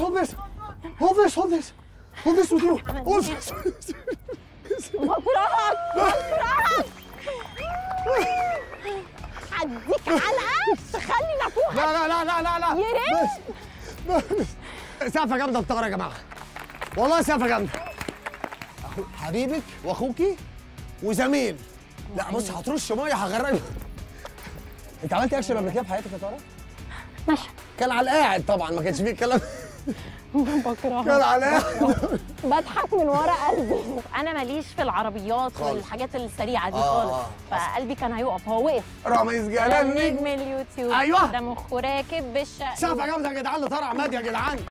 hold this hold this hold this hold this with you hold this بكرهك بكرهك هديك علقه تخلي نافوخك لا لا لا لا لا لا يا ريت. بس بس سقفه جامده بطاره يا جماعه والله سقفه جامده أخو- حبيبك واخوكي وزميل لا بص هترش ميه هغرقك انت عملت اكشن قبل كده في حياتك يا ترى؟ ماشي كان على القاعد طبعا ما كانش فيه كلام بكرهك كان على القاعد بضحك من ورا قلبي انا ماليش في العربيات خالص. والحاجات السريعه دي آه، خالص آه. فقلبي كان هيقف هو وقف رامز ده جلال نجم نجم اليوتيوب أيوة. ده مخه راكب بالشقلوب سقفه جامده يا جدعان لطارق عماد يا جدعان